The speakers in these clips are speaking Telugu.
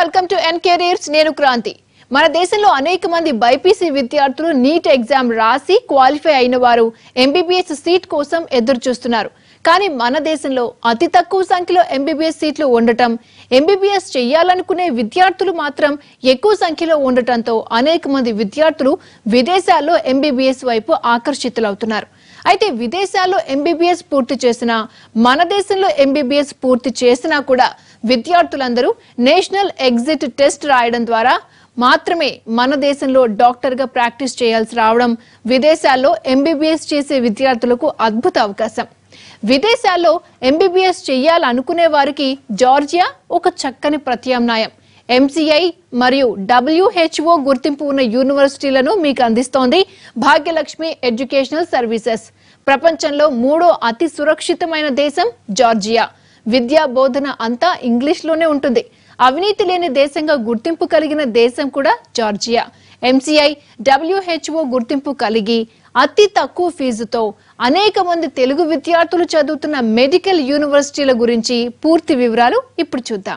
వెల్కమ్ టు ఎన్ కెరీర్స్ నేను క్రాంతి మన దేశంలో అనేక మంది బైపీసీ విద్యార్థులు నీట్ ఎగ్జామ్ రాసి క్వాలిఫై అయిన వారు ఎంబీబీఎస్ సీట్ కోసం ఎదురు చూస్తున్నారు కానీ మన దేశంలో అతి తక్కువ సంఖ్యలో ఎంబీబీఎస్ సీట్లు ఉండటం ఎంబీబీఎస్ చేయాలనుకునే విద్యార్థులు మాత్రం ఎక్కువ సంఖ్యలో ఉండటంతో అనేక మంది విద్యార్థులు విదేశాల్లో ఎంబీబీఎస్ వైపు ఆకర్షితులవుతున్నారు అయితే విదేశాల్లో ఎంబీబీఎస్ పూర్తి చేసినా మన దేశంలో ఎంబీబీఎస్ పూర్తి చేసినా కూడా విద్యార్థులందరూ నేషనల్ ఎగ్జిట్ టెస్ట్ రాయడం ద్వారా మాత్రమే మన దేశంలో డాక్టర్ గా ప్రాక్టీస్ చేయాల్సి రావడం విదేశాల్లో ఎంబీబీఎస్ చేసే విద్యార్థులకు అద్భుత అవకాశం విదేశాల్లో ఎంబీబీఎస్ చేయాలనుకునే వారికి జార్జియా ఒక చక్కని ప్రత్యామ్నాయం ఎంసీఐ మరియు డబ్ల్యూహెచ్ఓ గుర్తింపు ఉన్న యూనివర్సిటీలను మీకు అందిస్తోంది భాగ్యలక్ష్మి ఎడ్యుకేషనల్ సర్వీసెస్ ప్రపంచంలో మూడో అతి సురక్షితమైన దేశం జార్జియా విద్యా బోధన అంతా ఇంగ్లీష్ లోనే ఉంటుంది అవినీతి లేని దేశంగా గుర్తింపు కలిగిన దేశం కూడా జార్జియా ఎంసీఐ డబ్ల్యూహెచ్ఓ గుర్తింపు కలిగి అతి తక్కువ ఫీజుతో అనేక మంది తెలుగు విద్యార్థులు చదువుతున్న మెడికల్ యూనివర్సిటీల గురించి పూర్తి వివరాలు ఇప్పుడు చూద్దాం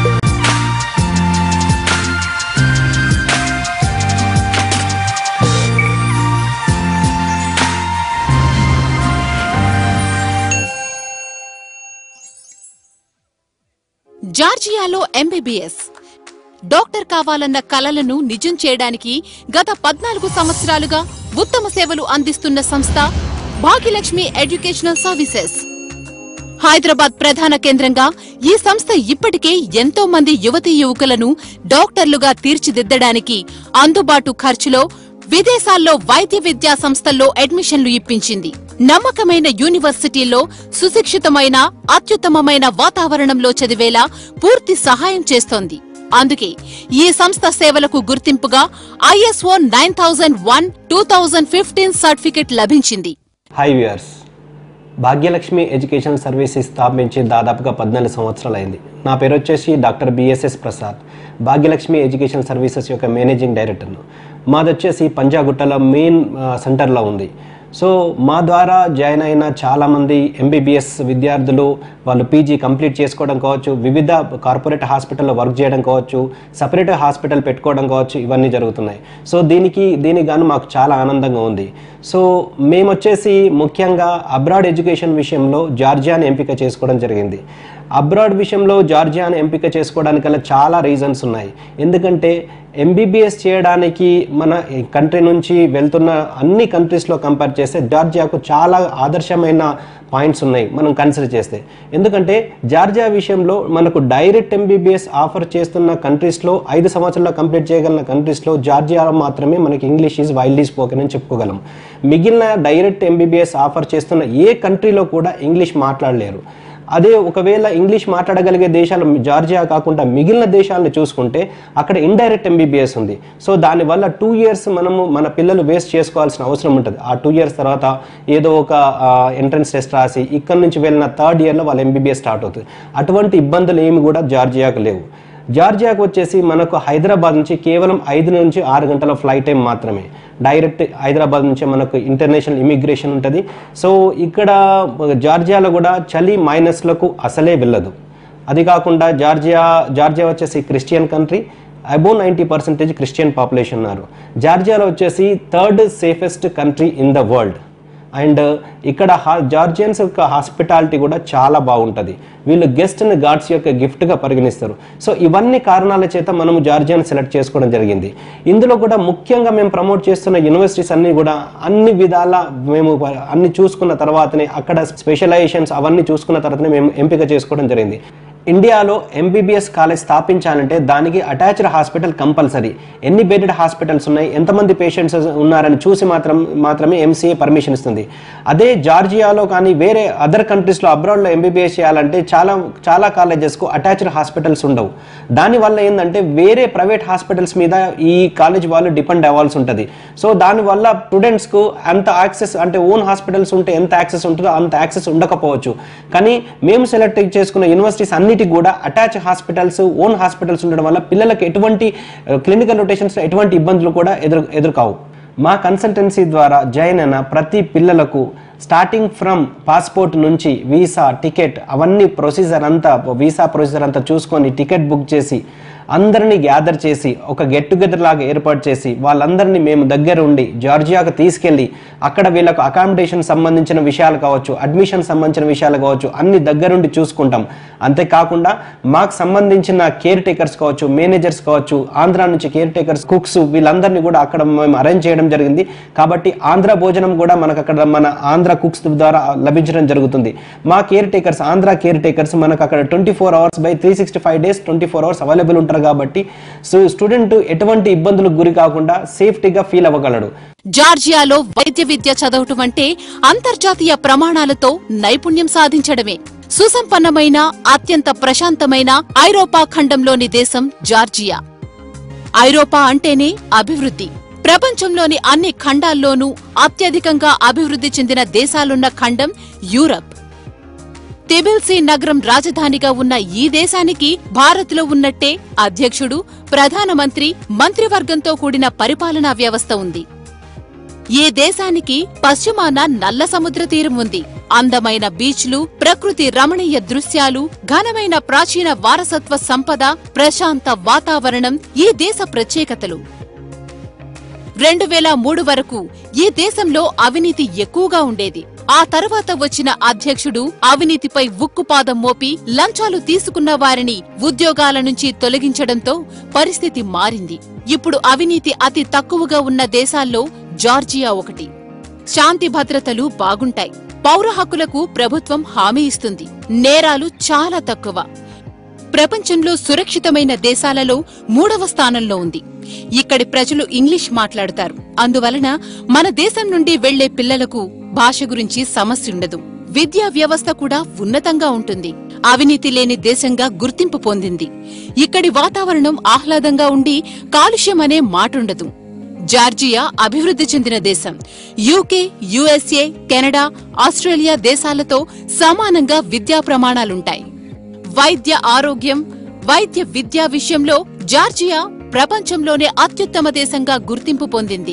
జార్జియాలో ఎంబీబీఎస్ డాక్టర్ కావాలన్న కలలను నిజం చేయడానికి గత పద్నాలుగు సంవత్సరాలుగా ఉత్తమ సేవలు అందిస్తున్న సంస్థ భాగ్యలక్ష్మి ఎడ్యుకేషనల్ సర్వీసెస్ హైదరాబాద్ ప్రధాన కేంద్రంగా ఈ సంస్థ ఇప్పటికే ఎంతో మంది యువతీ యువకులను డాక్టర్లుగా తీర్చిదిద్దడానికి అందుబాటు ఖర్చులో విదేశాల్లో వైద్య విద్యా సంస్థల్లో అడ్మిషన్లు ఇప్పించింది నమ్మకమైన యూనివర్సిటీల్లో సుశిక్షితమైన అత్యుత్తమమైన వాతావరణంలో చదివేలా పూర్తి సహాయం చేస్తోంది అందుకే ఈ సంస్థ సేవలకు గుర్తింపుగా ISO nine thousand one two thousand fifteen certificate లభించింది hi viewers Bhagyalakshmi education services స్థాపించి దాదాపుగా పద్నాలుగు సంవత్సరాలు అయింది నా పేరు వచ్చేసి doctor BSS Prasad Bhagyalakshmi education services యొక్క మేనేజింగ్ డైరెక్టర్ను మాది వచ్చేసి పంజాగుట్టలో మెయిన్ ఆ, సెంటర్లో ఉంది సో మా ద్వారా జాయిన్ అయిన చాలామంది ఎంబీబీఎస్ విద్యార్థులు వాళ్ళు పీజీ కంప్లీట్ చేసుకోవడం కావచ్చు వివిధ కార్పొరేట్ హాస్పిటల్లో వర్క్ చేయడం కావచ్చు సపరేట్ హాస్పిటల్ పెట్టుకోవడం కావచ్చు ఇవన్నీ జరుగుతున్నాయి సో దీనికి దీనికి గాను మాకు చాలా ఆనందంగా ఉంది సో మేము వచ్చేసి ముఖ్యంగా అబ్రాడ్ ఎడ్యుకేషన్ విషయంలో జార్జియాని ఎంపిక చేసుకోవడం జరిగింది అబ్రాడ్ విషయంలో జార్జియాని ఎంపిక చేసుకోవడానికల్లా చాలా రీజన్స్ ఉన్నాయి ఎందుకంటే ఎంబీబీఎస్ చేయడానికి మన కంట్రీ నుంచి వెళ్తున్న అన్ని కంట్రీస్లో కంపేర్ చేస్తే జార్జియాకు చాలా ఆదర్శమైన పాయింట్స్ ఉన్నాయి మనం కన్సిడర్ చేస్తే ఎందుకంటే జార్జియా విషయంలో మనకు డైరెక్ట్ ఎంబీబీఎస్ ఆఫర్ చేస్తున్న కంట్రీస్లో ఐదు సంవత్సరాల్లో కంప్లీట్ చేయగలిగిన కంట్రీస్లో జార్జియాలో మాత్రమే మనకి English is wild is spoken అని చెప్పుకోగలం మిగిలిన డైరెక్ట్ ఎంబీబీఎస్ ఆఫర్ చేస్తున్న ఏ కంట్రీలో కూడా ఇంగ్లీష్ మాట్లాడలేరు అదే ఒకవేళ ఇంగ్లీష్ మాట్లాడగలిగే దేశాలు జార్జియా కాకుండా మిగిలిన దేశాలను చూసుకుంటే అక్కడ ఇండైరెక్ట్ ఎంబీబీఎస్ ఉంది సో దానివల్ల టూ ఇయర్స్ మనము మన పిల్లలు వేస్ట్ చేసుకోవాల్సిన అవసరం ఉంటుంది ఆ టూ ఇయర్స్ తర్వాత ఏదో ఒక ఎంట్రన్స్ టెస్ట్ రాసి ఇక్కడ నుంచి వెళ్ళిన థర్డ్ ఇయర్లో వాళ్ళ ఎంబీబీఎస్ స్టార్ట్ అవుతుంది అటువంటి ఇబ్బందులు ఏమి కూడా జార్జియాకు లేవు జార్జియాకు వచ్చేసి మనకు హైదరాబాద్ నుంచి కేవలం ఐదు నుంచి ఆరు గంటల ఫ్లైట్ టైం మాత్రమే డైరెక్ట్ హైదరాబాద్ నుంచి మనకు ఇంటర్నేషనల్ ఇమిగ్రేషన్ ఉంటుంది సో ఇక్కడ జార్జియాలో కూడా చలి మైనస్లకు అసలే వెళ్ళదు అది కాకుండా జార్జియా జార్జియా వచ్చేసి Christian country about ninety percentage Christian population ఉన్నారు జార్జియాలో వచ్చేసి third safest country in the world and ఇక్కడ హా జార్జియన్స్ యొక్క హాస్పిటాలిటీ కూడా చాలా బాగుంటుంది వీళ్ళు గెస్ట్ని గాడ్స్ యొక్క గిఫ్ట్గా పరిగణిస్తారు సో ఇవన్నీ కారణాల చేత మనము జార్జియాని సెలెక్ట్ చేసుకోవడం జరిగింది ఇందులో కూడా ముఖ్యంగా మేము ప్రమోట్ చేస్తున్న యూనివర్సిటీస్ అన్నీ కూడా అన్ని విధాల మేము అన్ని చూసుకున్న తర్వాతనే అక్కడ స్పెషలైజేషన్స్ అవన్నీ చూసుకున్న తర్వాతనే మేము ఎంపిక చేసుకోవడం జరిగింది ఇండియాలో ఎంబీబీఎస్ కాలేజ్ స్థాపించాలంటే దానికి అటాచ్డ్ హాస్పిటల్ కంపల్సరీ ఎన్ని బెడెడ్ హాస్పిటల్స్ ఉన్నాయి ఎంతమంది పేషెంట్స్ ఉన్నారని చూసి మాత్రం మాత్రమే ఎంసీఏ పర్మిషన్ ఇస్తుంది అదే జార్జియాలో కానీ వేరే అదర్ కంట్రీస్లో అబ్రాడ్లో ఎంబీబీఎస్ చేయాలంటే చాలా చాలా కాలేజెస్కు అటాచ్డ్ హాస్పిటల్స్ ఉండవు దానివల్ల ఏంటంటే వేరే ప్రైవేట్ హాస్పిటల్స్ మీద ఈ కాలేజ్ వాళ్ళు డిపెండ్ అవ్వాల్సి ఉంటుంది సో దానివల్ల స్టూడెంట్స్కు అంత యాక్సెస్ అంటే ఓన్ హాస్పిటల్స్ ఉంటే ఎంత యాక్సెస్ ఉంటుందో అంత యాక్సెస్ ఉండకపోవచ్చు కానీ మేము సెలెక్ట్ చేసుకున్న యూనివర్సిటీస్ అన్నిటికీ కూడా అటాచ్ హాస్పిటల్స్ ఓన్ హాస్పిటల్స్ ఉండడం వల్ల పిల్లలకి ఎటువంటి క్లినికల్ రొటేషన్స్ ఎటువంటి ఇబ్బందులు కూడా ఎదురు ఎదురుకావు మా కన్సల్టెన్సీ ద్వారా జాయిన్ అయిన ప్రతి పిల్లలకు స్టార్టింగ్ ఫ్రమ్ పాస్పోర్ట్ నుంచి వీసా టికెట్ అవన్నీ ప్రొసీజర్ అంతా వీసా ప్రొసీజర్ అంతా చూసుకొని టికెట్ బుక్ చేసి అందరినీ గ్యాదర్ చేసి ఒక గెట్ టుగెదర్ లాగా ఏర్పాటు చేసి వాళ్ళందరినీ మేము దగ్గర ఉండి జార్జియాకు తీసుకెళ్ళి అక్కడ వీళ్ళకు అకామిడేషన్ సంబంధించిన విషయాలు కావచ్చు అడ్మిషన్ సంబంధించిన విషయాలు కావచ్చు అన్ని దగ్గరుండి చూసుకుంటాం అంతేకాకుండా మాకు సంబంధించిన కేర్ టేకర్స్ కావచ్చు మేనేజర్స్ కావచ్చు ఆంధ్ర నుంచి కేర్ టేకర్స్ కుక్స్ వీళ్ళందరినీ కూడా అక్కడ మేము అరేంజ్ చేయడం జరిగింది కాబట్టి ఆంధ్ర భోజనం కూడా మనకు అక్కడ మన ఆంధ్ర కుక్స్ ద్వారా లభించడం జరుగుతుంది మా caretakers Andhra caretakers మనకు అక్కడ twenty four hours by three sixty five days twenty four hours available ఉంటారు కాబట్టి సో స్టూడెంట్ ఎటువంటి ఇబ్బందులకు గురి కాకుండా సేఫ్టీగా ఫీల్ అవ్వగలడు జార్జియాలో వైద్య విద్య చదవటం అంటే అంతర్జాతీయ ప్రమాణాలతో నైపుణ్యం సాధించడమే సుసంపన్నమైన అత్యంత ప్రశాంతమైన ఐరోపా ఖండంలోని దేశం జార్జియా ఐరోపా అంటేనే అభివృద్ధి ప్రపంచంలోని అన్ని ఖండాల్లోనూ అత్యధికంగా అభివృద్ధి చెందిన దేశాలున్న ఖండం యూరప్ తిబిల్సీ నగరం రాజధానిగా ఉన్న ఈ దేశానికి భారత్లో ఉన్నట్టే అధ్యక్షుడు ప్రధానమంత్రి మంత్రివర్గంతో కూడిన పరిపాలనా వ్యవస్థ ఉంది ఈ దేశానికి పశ్చిమాన నల్ల సముద్ర తీరం ఉంది అందమైన బీచ్లు ప్రకృతి రమణీయ దృశ్యాలు ఘనమైన ప్రాచీన వారసత్వ సంపద ప్రశాంత వాతావరణం ఈ దేశ ప్రత్యేకతలు రెండు వేల మూడు వరకు ఈ దేశంలో అవినీతి ఎక్కువగా ఉండేది ఆ తర్వాత వచ్చిన అధ్యక్షుడు అవినీతిపై ఉక్కుపాదం మోపి లంచాలు తీసుకున్న వారిని ఉద్యోగాల నుంచి తొలగించడంతో పరిస్థితి మారింది ఇప్పుడు అవినీతి అతి తక్కువగా ఉన్న దేశాల్లో జార్జియా ఒకటి శాంతి భద్రతలు బాగుంటాయి పౌర హక్కులకు ప్రభుత్వం హామీ ఇస్తుంది నేరాలు చాలా తక్కువ ప్రపంచంలో సురక్షితమైన దేశాలలో మూడవ స్థానంలో ఉంది ఇక్కడి ప్రజలు ఇంగ్లీష్ మాట్లాడతారు అందువలన మన దేశం నుండి వెళ్లే పిల్లలకు భాష గురించి సమస్య ఉండదు విద్యా వ్యవస్థ కూడా ఉన్నతంగా ఉంటుంది అవినీతి లేని దేశంగా గుర్తింపు పొందింది ఇక్కడి వాతావరణం ఆహ్లాదంగా ఉండి కాలుష్యం అనే మాటుండదు జార్జియా అభివృద్ధి చెందిన దేశం యూకే యుఎస్ఏ కెనడా ఆస్ట్రేలియా దేశాలతో సమానంగా విద్యా ప్రమాణాలుంటాయి వైద్య ఆరోగ్యం వైద్య విద్యా విషయంలో జార్జియా ప్రపంచంలోనే అత్యుత్తమ దేశంగా గుర్తింపు పొందింది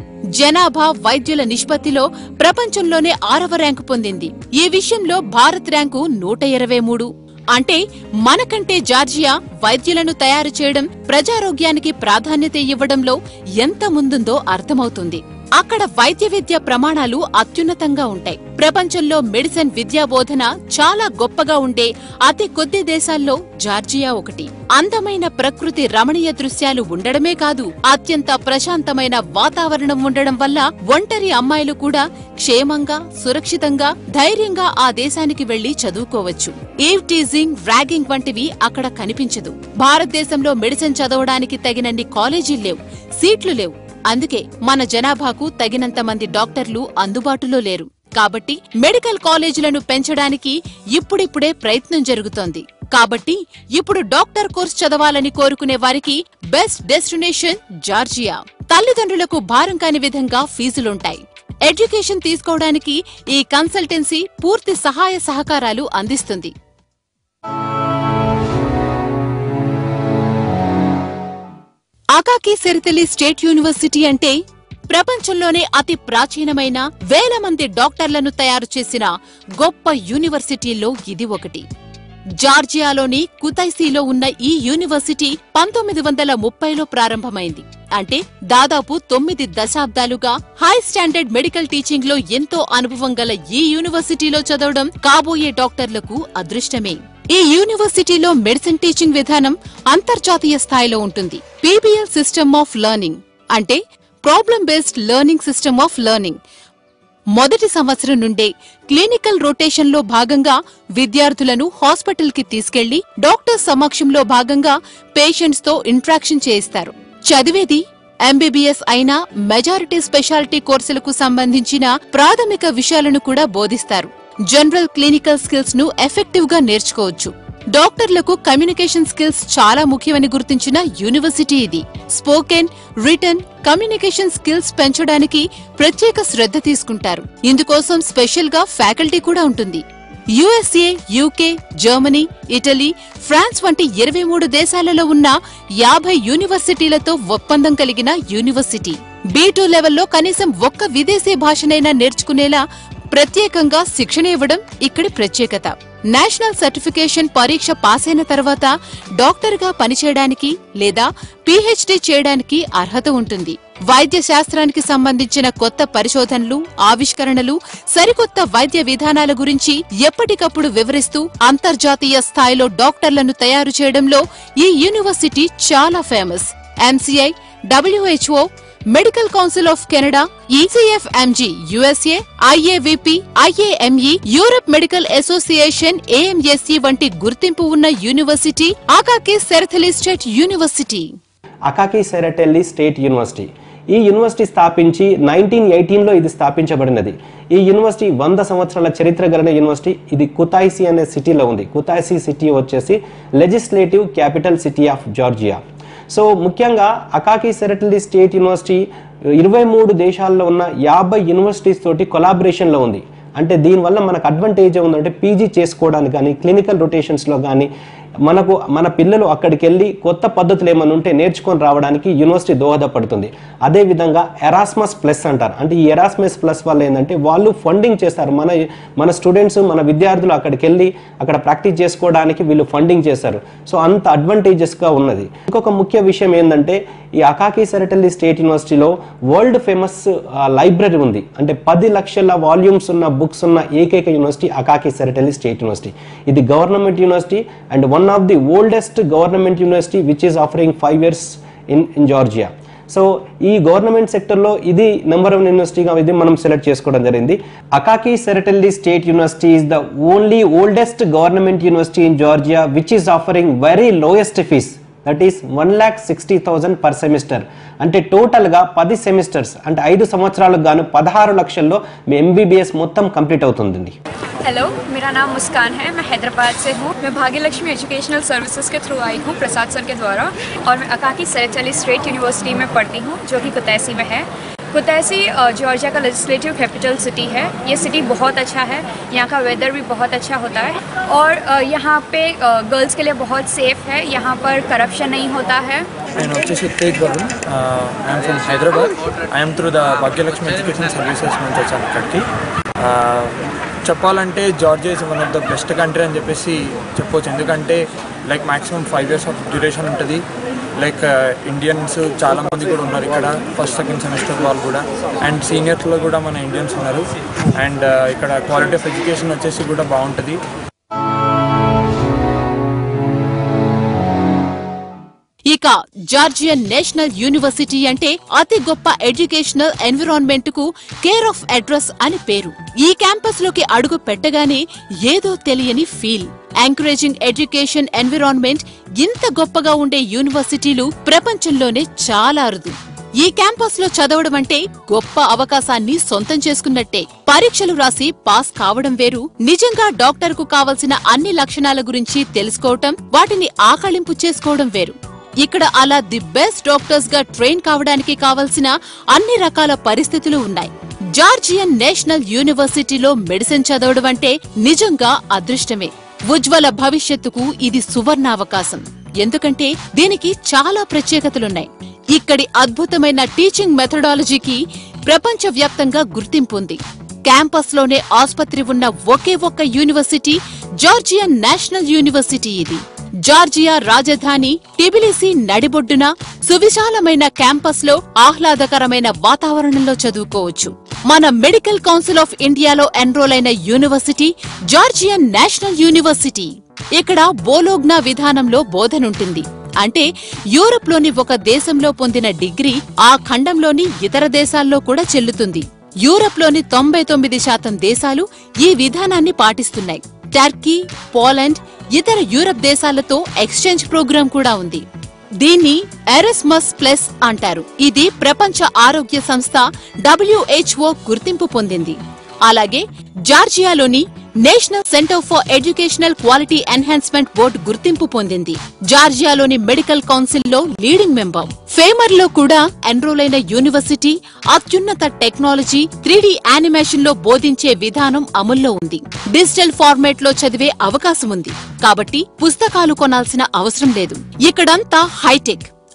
జనాభా వైద్యుల నిష్పత్తిలో ప్రపంచంలోనే ఆరవ ర్యాంకు పొందింది ఈ విషయంలో భారత్ ర్యాంకు నూట ఇరవై మూడు అంటే మనకంటే జార్జియా వైద్యులను తయారు చేయడం ప్రజారోగ్యానికి ప్రాధాన్యత ఇవ్వడంలో ఎంత ముందుందో అర్థమవుతుంది అక్కడ వైద్య విద్య ప్రమాణాలు అత్యున్నతంగా ఉంటాయి ప్రపంచంలో మెడిసిన్ విద్యా బోధన చాలా గొప్పగా ఉండే అతి కొద్ది దేశాల్లో జార్జియా ఒకటి అందమైన ప్రకృతి రమణీయ దృశ్యాలు ఉండడమే కాదు అత్యంత ప్రశాంతమైన వాతావరణం ఉండడం వల్ల ఒంటరి అమ్మాయిలు కూడా క్షేమంగా సురక్షితంగా ధైర్యంగా ఆ దేశానికి వెళ్లి చదువుకోవచ్చు ఈవ్ టీజింగ్ ర్యాగింగ్ వంటివి అక్కడ కనిపించదు భారతదేశంలో మెడిసిన్ చదవడానికి తగినన్ని కాలేజీలు లేవు సీట్లు లేవు అందుకే మన జనాభాకు తగినంత మంది డాక్టర్లు అందుబాటులో లేరు కాబట్టి మెడికల్ కాలేజీలను పెంచడానికి ఇప్పుడిప్పుడే ప్రయత్నం జరుగుతోంది కాబట్టి ఇప్పుడు డాక్టర్ కోర్స్ చదవాలని కోరుకునే వారికి బెస్ట్ డెస్టినేషన్ జార్జియా తల్లిదండ్రులకు భారం కాని విధంగా ఫీజులుంటాయి ఎడ్యుకేషన్ తీసుకోవడానికి ఈ కన్సల్టెన్సీ పూర్తి సహాయ సహకారాలు అందిస్తుంది అకాకి సెరితలి స్టేట్ యూనివర్సిటీ అంటే ప్రపంచంలోనే అతి ప్రాచీనమైన వేల మంది డాక్టర్లను తయారు చేసిన గొప్ప యూనివర్సిటీల్లో ఇది ఒకటి జార్జియాలోని కుతైసీలో ఉన్న ఈ యూనివర్సిటీ పంతొమ్మిది వందల ముప్పైలో ప్రారంభమైంది అంటే దాదాపు తొమ్మిది దశాబ్దాలుగా హై స్టాండర్డ్ మెడికల్ టీచింగ్ లో ఎంతో అనుభవం గల ఈ యూనివర్సిటీలో చదవడం కాబోయే డాక్టర్లకు అదృష్టమే ఈ యూనివర్సిటీలో మెడిసిన్ టీచింగ్ విధానం అంతర్జాతీయ స్థాయిలో ఉంటుంది పీబీఎల్ సిస్టమ్ ఆఫ్ లెర్నింగ్ అంటే problem based learning system of learning మొదటి సంవత్సరం నుండే క్లినికల్ రొటేషన్ లో భాగంగా విద్యార్థులను హాస్పిటల్ కి తీసుకెళ్లి డాక్టర్ సమక్షంలో భాగంగా పేషెంట్స్ తో ఇంట్రాక్షన్ చేయిస్తారు చదివేది ఎంబీబీఎస్ అయినా మెజారిటీ స్పెషాలిటీ కోర్సులకు సంబంధించిన ప్రాథమిక విషయాలను కూడా బోధిస్తారు జనరల్ క్లినికల్ స్కిల్స్ ను ఎఫెక్టివ్ గా నేర్చుకోవచ్చు డాక్టర్లకు కమ్యూనికేషన్ స్కిల్స్ చాలా ముఖ్యమని గుర్తించిన యూనివర్సిటీ ఇది స్పోకెన్ రిటర్న్ కమ్యూనికేషన్ స్కిల్స్ పెంచడానికి ప్రత్యేక శ్రద్ధ తీసుకుంటారు ఇందుకోసం స్పెషల్ గా ఫ్యాకల్టీ కూడా ఉంటుంది USA UK Germany Italy France వంటి ఇరవై మూడు దేశాలలో ఉన్న యాభై యూనివర్సిటీలతో ఒప్పందం కలిగిన యూనివర్సిటీ బీ టూ లెవెల్లో కనీసం ఒక్క విదేశీ భాషనైనా నేర్చుకునేలా ప్రత్యేకంగా శిక్షణ ఇవ్వడం ఇక్కడి ప్రత్యేకత నేషనల్ సర్టిఫికేషన్ పరీక్ష పాస్ అయిన తర్వాత డాక్టర్గా పనిచేయడానికి లేదా పీహెచ్డీ చేయడానికి అర్హత ఉంటుంది వైద్య శాస్త్రానికి సంబంధించిన కొత్త పరిశోధనలు ఆవిష్కరణలు సరికొత్త వైద్య విధానాల గురించి ఎప్పటికప్పుడు వివరిస్తూ అంతర్జాతీయ స్థాయిలో డాక్టర్లను తయారు చేయడంలో ఈ యూనివర్సిటీ చాలా famous MCI WHO medical council of Canada ECFMG USA IAVP IAME Europe medical association AMSE వంటి గుర్తింపు ఉన్న university Akaki Tsereteli state university Akaki Tsereteli state university ఈ యూనివర్సిటీ స్థాపించి నైన్టీన్ ఎయిటీన్లో ఇది స్థాపించబడినది ఈ యూనివర్సిటీ వంద సంవత్సరాల చరిత్ర కలిగిన యూనివర్సిటీ ఇది కుతాయిసి అనే సిటీలో ఉంది కుతాయిసి సిటీ వచ్చేసి legislative capital city of Georgia so ముఖ్యంగా అకాకి సెరటెల్లి స్టేట్ యూనివర్సిటీ ఇరవై మూడు దేశాల్లో ఉన్న యాభై యూనివర్సిటీస్ తోటి కొలాబరేషన్లో ఉంది అంటే దీనివల్ల మనకు అడ్వాంటేజ్ ఉందంటే పీజీ చేసుకోవడానికి కానీ క్లినికల్ రొటేషన్స్లో కానీ మనకు మన పిల్లలు అక్కడికి వెళ్ళి కొత్త పద్ధతులు ఏమైనా ఉంటే నేర్చుకొని రావడానికి యూనివర్సిటీ దోహదపడుతుంది అదేవిధంగా ఎరాస్మస్ ప్లస్ అంటారు అంటే ఈ ఎరాస్మస్ ప్లస్ వల్ల ఏంటంటే వాళ్ళు ఫండింగ్ చేస్తారు మన మన స్టూడెంట్స్ మన విద్యార్థులు అక్కడికి వెళ్ళి అక్కడ ప్రాక్టీస్ చేసుకోవడానికి వీళ్ళు ఫండింగ్ చేస్తారు సో అంత అడ్వాంటేజెస్గా ఉన్నది ఇంకొక ముఖ్య విషయం ఏంటంటే ఈ అకాకి సెరటల్లి స్టేట్ యూనివర్సిటీలో వరల్డ్ ఫేమస్ లైబ్రరీ ఉంది అంటే పది లక్షల వాల్యూమ్స్ ఉన్న బుక్స్ ఉన్న ఏకైక university Akaki Tsereteli state university ఇది government university and one of the oldest government university which is offering five years in in Georgia so ఈ గవర్నమెంట్ సెక్టర్లో ఇది నెంబర్ వన్ యూనివర్సిటీగా ఇది మనం సెలెక్ట్ చేసుకోవడం జరిగింది Akaki Tsereteli state university is the only oldest government university in Georgia which is offering very lowest fees that is one lakh sixty thousand per semester అంటే టోటల్గా పది సెమిస్టర్స్ అంటే ఐదు సంవత్సరాలకు గాను పదహారు లక్షల్లో మీ ఎంబీబీఎస్ మొత్తం కంప్లీట్ అవుతుందండి हेलो मेरा नाम मुस्कान है मैं हैदराबाद से हूँ मैं भाग्य लक्ष्मी एजुकेशनल सर्विसेज के थ्रू आई हूँ प्रसाद सर के द्वारा और मैं अकाकी सेरेचली स्टेट यूनिवर्सिटी में पढ़ती हूँ जो कि कुतैसी में है कुतैसी अ, जॉर्जिया का लेजिस्लेटिव कैपिटल सिटी है ये सिटी बहुत अच्छा है यहाँ का वेदर भी बहुत अच्छा होता है और अ, यहाँ पे गर्ल्स के लिए बहुत सेफ है यहाँ पर करप्शन नहीं होता है నేను వచ్చేసి Tej Babu I'm from Hyderabad I'm through the Bhagyalakshmi education services నుంచి వచ్చాను ఇక్కడికి ఆ, చెప్పాలంటే Georgia is one of the best country అని చెప్పేసి చెప్పవచ్చు ఎందుకంటే like maximum five years of duration ఉంటుంది లైక్ ఇండియన్స్ చాలా మంది కూడా ఉన్నారు ఇక్కడ ఫస్ట్ సెకండ్ సెమిస్టర్ వాళ్ళు కూడా అండ్ సీనియర్స్లో కూడా మన ఇండియన్స్ ఉన్నారు అండ్ ఇక్కడ క్వాలిటీ ఆఫ్ ఎడ్యుకేషన్ వచ్చేసి కూడా బాగుంటుంది ఇక జార్జియన్ నేషనల్ యూనివర్సిటీ అంటే అతి గొప్ప ఎడ్యుకేషనల్ ఎన్విరాన్మెంట్ కు కేర్ ఆఫ్ అడ్రస్ అని పేరు ఈ క్యాంపస్ లోకి అడుగు పెట్టగానే ఏదో తెలియని ఫీల్ ఎంకరేజింగ్ ఎడ్యుకేషన్ ఎన్విరాన్మెంట్ ఇంత గొప్పగా ఉండే యూనివర్సిటీలు ప్రపంచంలోనే చాలా అరుదు ఈ క్యాంపస్ లో చదవడం అంటే గొప్ప అవకాశాన్ని సొంతం చేసుకున్నట్టే పరీక్షలు రాసి పాస్ కావడం వేరు నిజంగా డాక్టర్ కు కావలసిన అన్ని లక్షణాల గురించి తెలుసుకోవటం వాటిని ఆకళింపు చేసుకోవడం వేరు ఇక్కడ అలా ది బెస్ట్ డాక్టర్స్ గా ట్రైన్ కావడానికి కావలసిన అన్ని రకాల పరిస్థితులు ఉన్నాయి జార్జియన్ నేషనల్ యూనివర్సిటీలో మెడిసిన్ చదవడం అంటే నిజంగా అదృష్టమే ఉజ్వల భవిష్యత్తుకు ఇది సువర్ణావకాశం ఎందుకంటే దీనికి చాలా ప్రత్యేకతలున్నాయి ఇక్కడి అద్భుతమైన టీచింగ్ మెథడాలజీకి ప్రపంచవ్యాప్తంగా గుర్తింపుంది క్యాంపస్ లోనే ఆస్పత్రి ఉన్న ఒకే ఒక్క యూనివర్సిటీ జార్జియన్ నేషనల్ యూనివర్సిటీ ఇది జార్జియా రాజధాని టిబిలిసి నడిబొడ్డున సువిశాలమైన క్యాంపస్ లో ఆహ్లాదకరమైన వాతావరణంలో చదువుకోవచ్చు మన మెడికల్ కౌన్సిల్ ఆఫ్ ఇండియాలో ఎన్రోల్ అయిన యూనివర్సిటీ జార్జియన్ నేషనల్ యూనివర్సిటీ ఇక్కడ బోలోగ్నా విధానంలో బోధనుంటుంది అంటే యూరప్ లోని ఒక దేశంలో పొందిన డిగ్రీ ఆ ఖండంలోని ఇతర దేశాల్లో కూడా చెల్లుతుంది యూరప్ లోని తొంభై తొమ్మిది శాతం దేశాలు ఈ విధానాన్ని పాటిస్తున్నాయి టర్కీ పోలాండ్ ఇతర యూరప్ దేశాలతో ఎక్స్చేంజ్ ప్రోగ్రాం కూడా ఉంది దీన్ని ఎరస్మస్ ప్లస్ అంటారు ఇది ప్రపంచ ఆరోగ్య సంస్థ డబ్ల్యూహెచ్ఓ గుర్తింపు పొందింది అలాగే జార్జియాలోని national centre for educational quality enhancement board గుర్తింపు పొందింది జార్జియాలోని మెడికల్ కౌన్సిల్ లో లీడింగ్ మెంబర్ ఫేమర్ లో కూడా ఎన్రోల్ అయిన యూనివర్సిటీ అత్యున్నత టెక్నాలజీ త్రీడీ యానిమేషన్ లో బోధించే విధానం అమల్లో ఉంది డిజిటల్ ఫార్మాట్ లో చదివే అవకాశం ఉంది కాబట్టి పుస్తకాలు కొనాల్సిన అవసరం లేదు ఇక్కడంతా హైటెక్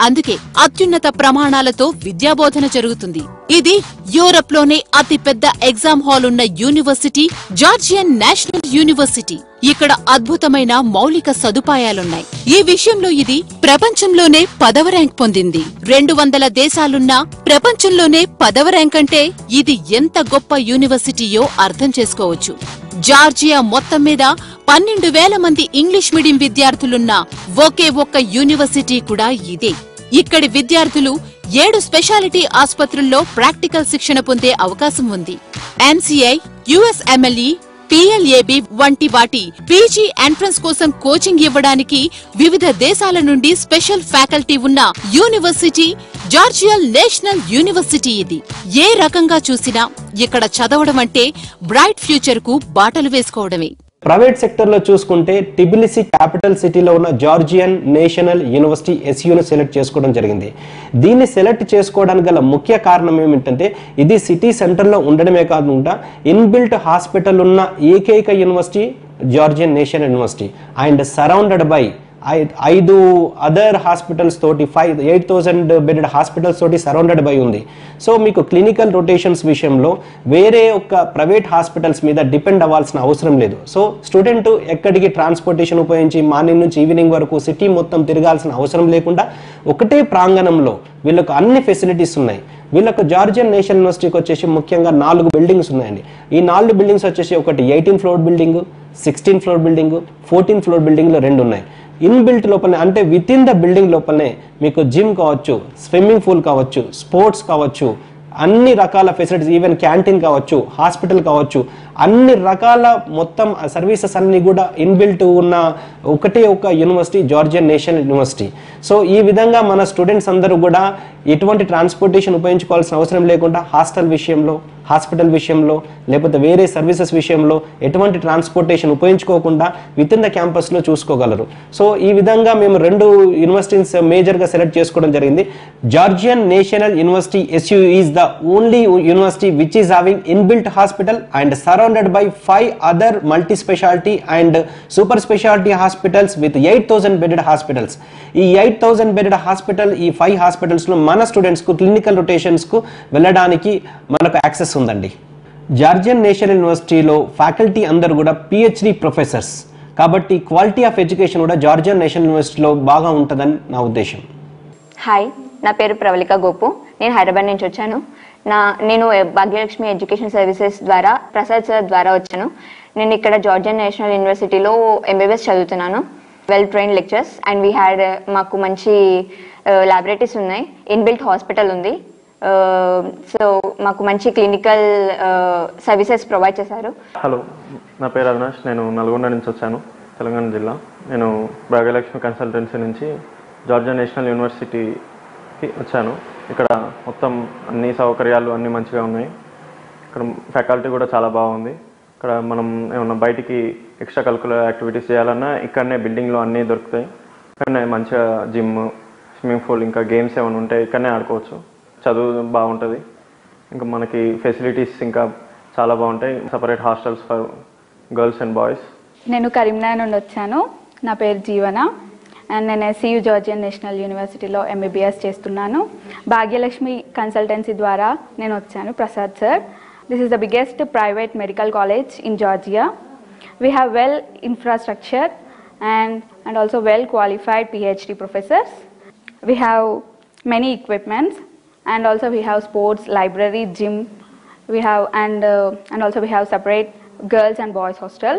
అందుకే అత్యున్నత ప్రమాణాలతో విద్యాబోధన జరుగుతుంది ఇది యూరప్ లోనే అతి పెద్ద ఎగ్జామ్ హాల్ ఉన్న యూనివర్సిటీ జార్జియన్ నేషనల్ యూనివర్సిటీ ఇక్కడ అద్భుతమైన మౌలిక సదుపాయాలున్నాయి ఈ విషయంలో ఇది ప్రపంచంలోనే పదవ ర్యాంక్ పొందింది రెండు వందల దేశాలున్నా ప్రపంచంలోనే పదవ ర్యాంక్ అంటే ఇది ఎంత గొప్ప యూనివర్సిటీయో అర్థం చేసుకోవచ్చు జార్జియా మొత్తం మీద పన్నెండు వేల మంది ఇంగ్లీష్ మీడియం విద్యార్థులున్న ఒకే ఒక్క యూనివర్సిటీ కూడా ఇదే ఇక్కడి విద్యార్థులు ఏడు స్పెషాలిటీ ఆసుపత్రుల్లో ప్రాక్టికల్ శిక్షణ పొందే అవకాశం ఉంది ఎన్సీఐ యుఎస్ఎంఎల్ఈ పిఎల్ఏబి వంటి వాటి పీజీ ఎంట్రన్స్ కోసం కోచింగ్ ఇవ్వడానికి వివిధ దేశాల నుండి స్పెషల్ ఫ్యాకల్టీ ఉన్న యూనివర్సిటీ జార్జియల్ నేషనల్ యూనివర్సిటీ ఇది ఏ రకంగా చూసినా ఇక్కడ చదవడం అంటే బ్రైట్ ఫ్యూచర్ కు బాటలు వేసుకోవడమే ప్రైవేట్ సెక్టర్లో చూసుకుంటే టిబిలిసి క్యాపిటల్ సిటీలో ఉన్న జార్జియన్ నేషనల్ యూనివర్సిటీ ఎస్యూను సెలెక్ట్ చేసుకోవడం జరిగింది దీన్ని సెలెక్ట్ చేసుకోవడానికి గల ముఖ్య కారణం ఏమిటంటే ఇది సిటీ సెంటర్లో ఉండడమే కాకుండా ఇన్బిల్ట్ హాస్పిటల్ ఉన్న ఏకైక university Georgian national university and surrounded by ఐ- ఐదు అదర్ హాస్పిటల్స్ తోటి five eight thousand bedded hospitals తోటి సరౌండెడ్ బై ఉంది సో మీకు క్లినికల్ రొటేషన్స్ విషయంలో వేరే ఒక ప్రైవేట్ హాస్పిటల్స్ మీద డిపెండ్ అవ్వాల్సిన అవసరం లేదు సో స్టూడెంట్ ఎక్కడికి ట్రాన్స్పోర్టేషన్ ఉపయోగించి మార్నింగ్ నుంచి ఈవినింగ్ వరకు సిటీ మొత్తం తిరగాల్సిన అవసరం లేకుండా ఒకటే ప్రాంగణంలో వీళ్ళకు అన్ని ఫెసిలిటీస్ ఉన్నాయి వీళ్ళకు జార్జియన్ నేషనల్ యూనివర్సిటీకి వచ్చేసి ముఖ్యంగా నాలుగు బిల్డింగ్స్ ఉన్నాయండి ఈ నాలుగు బిల్డింగ్స్ వచ్చేసి ఒకటి eighteen floor building sixteen floor building fourteen floor బిల్డింగ్లో రెండు ఉన్నాయి ఇన్బిల్ట్ లోపలనే అంటే విత్ ఇన్ ద బిల్డింగ్ లోపలనే మీకు జిమ్ కావచ్చు స్విమ్మింగ్ పూల్ కావచ్చు స్పోర్ట్స్ కావచ్చు అన్ని రకాల ఫెసిలిటీస్ ఈవెన్ క్యాంటీన్ కావచ్చు హాస్పిటల్ కావచ్చు అన్ని రకాల మొత్తం సర్వీసెస్ అన్ని కూడా ఇన్బిల్ట్ ఉన్న ఒకటే ఒక university Georgian national university so ఈ విధంగా మన స్టూడెంట్స్ అందరూ కూడా ఎటువంటి ట్రాన్స్పోర్టేషన్ ఉపయోగించుకోవాల్సిన అవసరం లేకుండా హాస్టల్ విషయంలో హాస్పిటల్ విషయంలో లేకపోతే వేరే సర్వీసెస్ విషయంలో ఎటువంటి ట్రాన్స్పోర్టేషన్ ఉపయోగించుకోకుండా విత్ ఇన్ ద క్యాంపస్లో చూసుకోగలరు సో ఈ విధంగా మేము రెండు యూనివర్సిటీస్ మేజర్గా సెలెక్ట్ చేసుకోవడం జరిగింది Georgian national university SU is the only university which is having inbuilt hospital and surrounded by five other multi speciality and super speciality hospitals with eight thousand bedded hospitals ఈ ఎయిట్ థౌసండ్ బెడెడ్ హాస్పిటల్ ఈ ఫైవ్ హాస్పిటల్స్లో మన స్టూడెంట్స్కు క్లినికల్ రొటేషన్స్కు వెళ్ళడానికి మనకు యాక్సెస్ ఉందండి జార్జియన్ నేషనల్ యూనివర్సిటీలో ఫ్యాకల్టీ అందరూ కూడా పిహెచ్డి ప్రొఫెసర్స్ కాబట్టి క్వాలిటీ ఆఫ్ ఎడ్యుకేషన్ కూడా జార్జియన్ నేషనల్ యూనివర్సిటీలో బాగా ఉంటుందని నా ఉద్దేశం హాయ్ నా పేరు ప్రవళిక గోపు నేను హైదరాబాద్ నుంచి వచ్చాను నా నేను భాగ్యలక్ష్మి ఎడ్యుకేషన్ సర్వీసెస్ ద్వారా ప్రసాద్ సార్ ద్వారా వచ్చాను నేను ఇక్కడ జార్జియన్ నేషనల్ యూనివర్సిటీలో ఎంబీబీఎస్ చదువుతున్నాను well train lectures and we had మాకు మంచి ల్యాబొరేటరీస్ ఉన్నాయి ఇన్బిల్ట్ హాస్పిటల్ ఉంది సో మాకు మంచి క్లినికల్ సర్వీసెస్ ప్రొవైడ్ చేశారు హలో నా పేరు అవినాష్ నేను నల్గొండ నుంచి వచ్చాను తెలంగాణ జిల్లా నేను భాగ్యలక్ష్మి కన్సల్టెన్సీ నుంచి జార్జియా నేషనల్ యూనివర్సిటీకి వచ్చాను ఇక్కడ మొత్తం అన్ని సౌకర్యాలు అన్నీ మంచిగా ఉన్నాయి ఇక్కడ ఫ్యాకల్టీ కూడా చాలా బాగుంది ఇక్కడ మనం ఏమన్నా బయటికి ఎక్స్ట్రా కరికులర్ యాక్టివిటీస్ చేయాలన్నా ఇక్కడనే బిల్డింగ్లో అన్నీ దొరుకుతాయి ఇక్కడనే మంచిగా జిమ్ స్విమ్మింగ్ పూల్ ఇంకా గేమ్స్ ఏమైనా ఉంటాయి ఇక్కడనే ఆడుకోవచ్చు చదువు బాగుంటుంది ఇంకా మనకి ఫెసిలిటీస్ ఇంకా చాలా బాగుంటాయి separate hostels for girls and boys నేను కరీంనగర్ నుండి వచ్చాను నా పేరు జీవన అండ్ నేను ఎస్సీయు జార్జియన్ నేషనల్ యూనివర్సిటీలో ఎంబీబీఎస్ చేస్తున్నాను భాగ్యలక్ష్మి కన్సల్టెన్సీ ద్వారా నేను వచ్చాను Prasad sir this is the biggest private medical college in Georgia we have well infrastructure and and also well qualified PhD professors we have many equipments and also we have sports library gym we have and uh, and also we have separate girls and boys hostel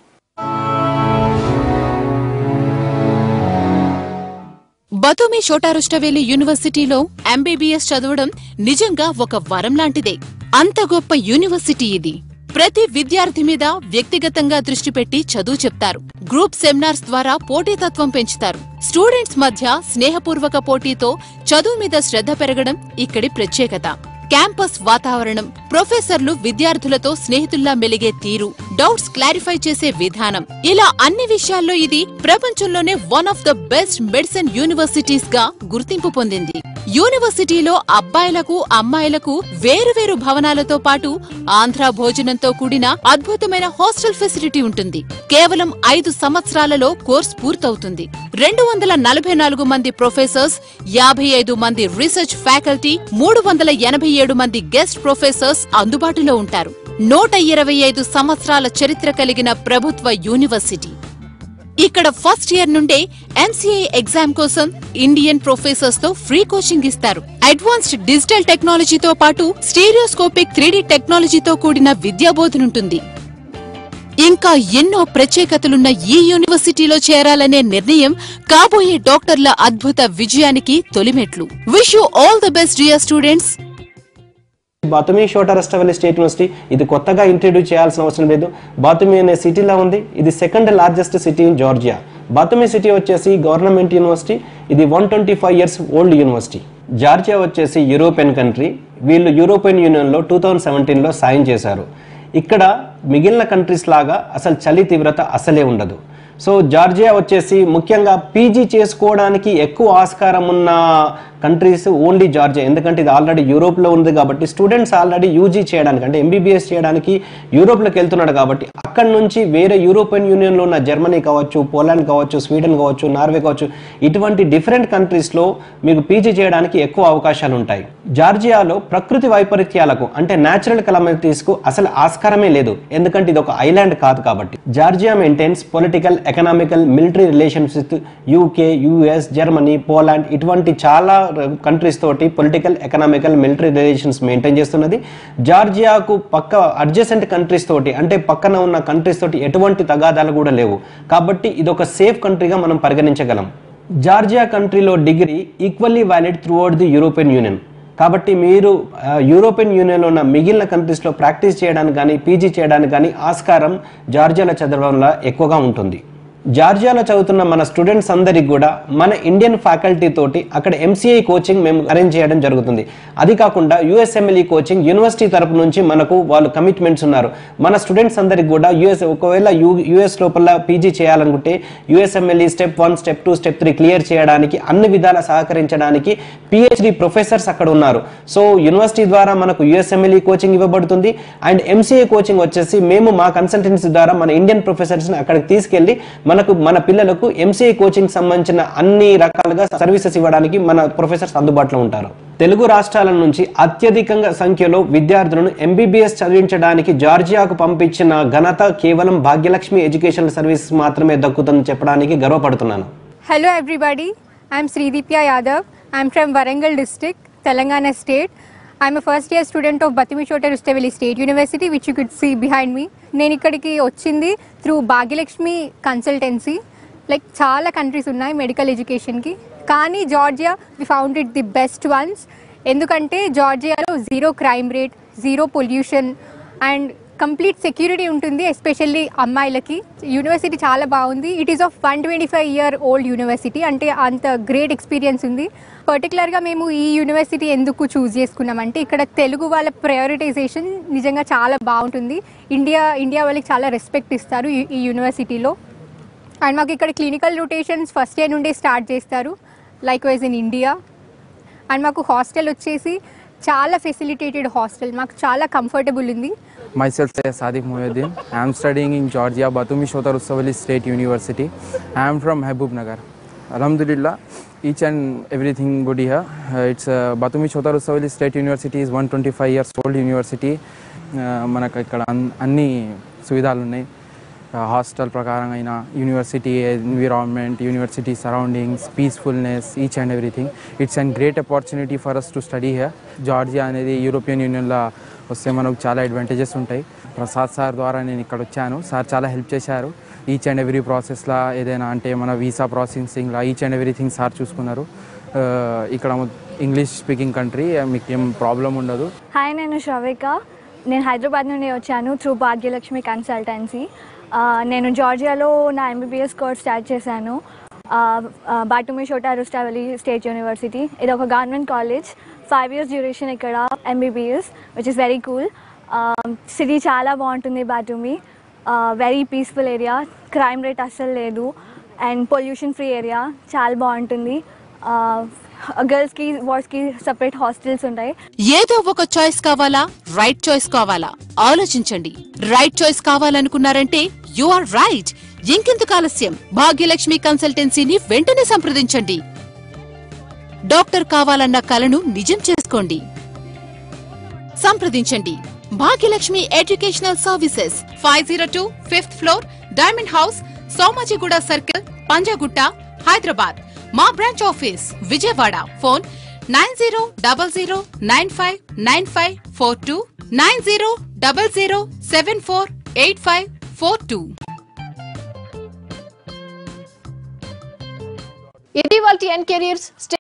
Batumi Shota Rustaveli యూనివర్సిటీలో ఎంబీబీఎస్ చదవడం నిజంగా ఒక వరం లాంటిదే అంత గొప్ప యూనివర్సిటీ ఇది ప్రతి విద్యార్థి మీద వ్యక్తిగతంగా దృష్టి పెట్టి చదువు చెప్తారు గ్రూప్ సెమినార్స్ ద్వారా పోటీతత్వం పెంచుతారు స్టూడెంట్స్ మధ్య స్నేహపూర్వక పోటీతో చదువు మీద శ్రద్ధ పెరగడం ఇక్కడి ప్రత్యేకత క్యాంపస్ వాతావరణం ప్రొఫెసర్లు విద్యార్థులతో స్నేహితుల్లా మెలిగే తీరు డౌట్స్ క్లారిఫై చేసే విధానం ఇలా అన్ని విషయాల్లో ఇది ప్రపంచంలోనే one of the best medicine universities గా గుర్తింపు పొందింది యూనివర్సిటీలో అబ్బాయిలకు అమ్మాయిలకు వేరువేరు భవనాలతో పాటు ఆంధ్ర భోజనంతో కూడిన అద్భుతమైన హాస్టల్ ఫెసిలిటీ ఉంటుంది కేవలం ఐదు సంవత్సరాలలో కోర్స్ పూర్తవుతుంది రెండు వందల నలభై నాలుగు మంది ప్రొఫెసర్స్ యాభై ఐదు మంది రీసెర్చ్ ఫ్యాకల్టీ మూడు వందల ఎనభై ఏడు మంది గెస్ట్ ప్రొఫెసర్స్ అందుబాటులో ఉంటారు నూట ఇరవై ఐదు సంవత్సరాల చరిత్ర కలిగిన ప్రభుత్వ యూనివర్సిటీ ఇక్కడ ఫస్ట్ ఇయర్ నుండే ఎంసీఏ ఎగ్జామ్ కోసం ఇండియన్ ప్రొఫెసర్స్ తో ఫ్రీ కోచింగ్ ఇస్తారు అడ్వాన్స్డ్ డిజిటల్ టెక్నాలజీతో పాటు స్టీరియోస్కోపిక్ త్రీ టెక్నాలజీతో కూడిన విద్యాబోధనుంటుంది ఇంకా ఎన్నో ప్రత్యేకతలున్న ఈ యూనివర్సిటీలో చేరాలనే నిర్ణయం కాబోయే డాక్టర్ల అద్భుత విజయానికి తొలిమెట్లు wish you all the best dear students Batumi Shota Rustaveli state university ఇది కొత్తగా ఇంట్రడ్యూస్ చేయాల్సిన అవసరం లేదు బాతుమి అనే సిటీలో ఉంది ఇది second largest city in Georgia Batumi city వచ్చేసి గవర్నమెంట్ యూనివర్సిటీ ఇది one twenty five years old university Georgia వచ్చేసి యూరోపియన్ కంట్రీ వీళ్ళు యూరోపియన్ యూనియన్లో టూ థౌజండ్ సెవెంటీన్లో సాయం చేశారు ఇక్కడ మిగిలిన కంట్రీస్ లాగా అసలు చలి తీవ్రత అసలే ఉండదు సో జార్జియా వచ్చేసి ముఖ్యంగా పీజీ చేసుకోవడానికి ఎక్కువ ఆస్కారం ఉన్న కంట్రీస్ ఓన్లీ జార్జియా ఎందుకంటే ఇది ఆల్రెడీ యూరోప్లో ఉంది కాబట్టి స్టూడెంట్స్ ఆల్రెడీ యూజీ చేయడానికి అంటే ఎంబీబీఎస్ చేయడానికి యూరోప్లోకి వెళ్తున్నాడు కాబట్టి అక్కడ నుంచి వేరే యూరోపియన్ యూనియన్లో ఉన్న జర్మనీ కావచ్చు పోలాండ్ కావచ్చు స్వీడన్ కావచ్చు నార్వే కావచ్చు ఇటువంటి డిఫరెంట్ కంట్రీస్లో మీకు పీజీ చేయడానికి ఎక్కువ అవకాశాలు ఉంటాయి జార్జియాలో ప్రకృతి వైపరీత్యాలకు అంటే న్యాచురల్ కు అసలు ఆస్కారమే లేదు ఎందుకంటే ఇది ఒక ఐలాండ్ కాదు కాబట్టి Georgia maintains political economical military relations with UK US Germany Poland ఇటువంటి చాలా కంట్రీస్ తోటి political economical military relations maintain చేస్తున్నది జార్జియాకు పక్క అడ్జసెంట్ కంట్రీస్ తోటి అంటే పక్కన ఉన్న కంట్రీస్ తోటి ఎటువంటి తగాదాలు కూడా లేవు కాబట్టి ఇది ఒక సేఫ్ కంట్రీగా మనం పరిగణించగలం జార్జియా కంట్రీలో degree equally valid throughout the European union కాబట్టి మీరు ఆ, యూరోపియన్ యూనియన్లో ఉన్న మిగిలిన కంట్రీస్లో ప్రాక్టీస్ చేయడానికి కానీ పీజీ చేయడానికి కానీ ఆస్కారం జార్జియాలో చదవడంలో ఎక్కువగా ఉంటుంది జార్జియాలో చదువుతున్న మన స్టూడెంట్స్ అందరికి కూడా మన ఇండియన్ ఫ్యాకల్టీ తోటి అక్కడ ఎంసీఐ కోచింగ్ మేము అరేంజ్ చేయడం జరుగుతుంది అది కాకుండా యూఎస్ఎంఎల్ఈ కోచింగ్ యూనివర్సిటీ తరపు నుంచి మనకు వాళ్ళు కమిట్మెంట్స్ ఉన్నారు మన స్టూడెంట్స్ అందరికి కూడా యూఎస్ ఒకవేళ యూ యూఎస్ లోపల పీజీ చేయాలనుకుంటే USMLE step one step two step three clear చేయడానికి అన్ని విధాల సహకరించడానికి పిహెచ్డి ప్రొఫెసర్స్ అక్కడ ఉన్నారు సో యూనివర్సిటీ ద్వారా మనకు యూఎస్ఎంఎల్ఈ కోచింగ్ ఇవ్వబడుతుంది అండ్ ఎంసీఏ కోచింగ్ వచ్చేసి మేము మా కన్సల్టెన్సీ ద్వారా మన ఇండియన్ ప్రొఫెసర్స్ని అక్కడికి తీసుకెళ్లి మనకు మన పిల్లలకు ఎంసీఏ కోచింగ్ సంబంధించిన అన్ని రకాలుగా సర్వీసెస్ ఇవ్వడానికి మన ప్రొఫెసర్స్ అందుబాటులో ఉంటారు తెలుగు రాష్ట్రాల నుంచి అత్యధికంగా సంఖ్యలో విద్యార్థులను ఎంబీబీఎస్ చదివించడానికి జార్జియాకు పంపించిన ఘనత కేవలం భాగ్యలక్ష్మి ఎడ్యుకేషనల్ సర్వీస్ మాత్రమే దక్కుతుందని చెప్పడానికి గర్వపడుతున్నాను Hello everybody, I'm Sridipya Yadav. I'm from Warangal district, Telangana state. I'm a first year student of Batimi Chota Rustaveli State University, which you could see behind me. నేను ఇక్కడికి వచ్చింది త్రూ భాగ్యలక్ష్మి కన్సల్టెన్సీ లైక్ చాలా కంట్రీస్ ఉన్నాయి మెడికల్ ఎడ్యుకేషన్కి కానీ Georgia we found it the best ones ఎందుకంటే జార్జియాలో zero crime rate zero pollution and complete security ఉంటుంది ఎస్పెషల్లీ అమ్మాయిలకి యూనివర్సిటీ చాలా బాగుంది it is of one twenty five year old university అంటే అంత గ్రేట్ ఎక్స్పీరియన్స్ ఉంది పర్టికులర్గా మేము ఈ యూనివర్సిటీ ఎందుకు చూస్ చేసుకున్నామంటే ఇక్కడ తెలుగు వాళ్ళ ప్రయారిటైజేషన్ నిజంగా చాలా బాగుంటుంది ఇండియా ఇండియా వాళ్ళకి చాలా రెస్పెక్ట్ ఇస్తారు ఈ- ఈ యూనివర్సిటీలో అండ్ మాకు ఇక్కడ క్లినికల్ రొటేషన్స్ ఫస్ట్ ఇయర్ నుండే స్టార్ట్ చేస్తారు likewise in India and మాకు హాస్టల్ వచ్చేసి చాలా ఫెసిలిటేటెడ్ హాస్టల్ మాకు చాలా కంఫర్టబుల్ ఉంది Myself, Syed Sadiq Muhyiddin. I am studying in Georgia, Batumi Shota Rusavali State University. I am from Habub Nagar. Alhamdulillah, each and everything good here. Uh, it's uh, Batumi Shota Rusavali State University is 125 years old university. Uh, మనకు ఇక్కడ అన్- అన్ని సువిధాలు ఉన్నాయి హాస్టల్ ప్రకారం అయినా university environment university surroundings peacefulness each and everything it's and great opportunity for us to study here Georgia అనేది యూరోపియన్ యూనియన్లో వస్తే మనకు చాలా అడ్వాంటేజెస్ ఉంటాయి ప్రసాద్ సార్ ద్వారా నేను ఇక్కడ వచ్చాను సార్ చాలా హెల్ప్ చేశారు ఈచ్ అండ్ ఎవ్రీ ప్రాసెస్లో ఏదైనా అంటే మన వీసా ప్రాసెసింగ్లో ఈచ్ అండ్ ఎవ్రీథింగ్ సార్ చూసుకున్నారు ఆ, ఇక్కడ ఇంగ్లీష్ స్పీకింగ్ కంట్రీ మీకు ఏం ప్రాబ్లం ఉండదు హాయ్ నేను శ్రవిక నేను హైదరాబాద్ నుండి వచ్చాను త్రూ భాగ్యలక్ష్మి కన్సల్టెన్సీ ఆ, నేను జార్జియాలో నా ఎంబీబీఎస్ కోర్స్ స్టార్ట్ చేశాను బాటుమి షోటా రుస్టావలి స్టేట్ యూనివర్సిటీ ఇది ఒక government college five years duration ఇక్కడ MBBS which is very cool city చాలా బాగుంటుంది Batumi very peaceful area crime rate అస్సలు లేదు అండ్ పొల్యూషన్ ఫ్రీ ఏరియా చాలా బాగుంటుంది గర్ల్స్కి బాయ్స్కి సపరేట్ హాస్టల్స్ ఉంటాయి ఏదో ఒక చాయిస్ కావాలా రైట్ చాయిస్ కావాలా ఆలోచించండి రైట్ చాయిస్ కావాలనుకున్నారంటే యు ఆర్ రైట్ ఇంకెందుకు ఆలస్యం భాగ్యలక్ష్మి కన్సల్టెన్సీని వెంటనే సంప్రదించండి డాక్టర్ కావాలన్న కలను నిజం చేసుకోండి సంప్రదించండి Bhagyalakshmi educational services five zero two fifth floor diamond house Somajiguda circle Panjagutta Hyderabad మా branch office Vijayawada phone nine zero double zero nine five nine five four two nine zero double zero seven four eight five four two ఇది వాళ్ళ ఎన్ కెరియర్స్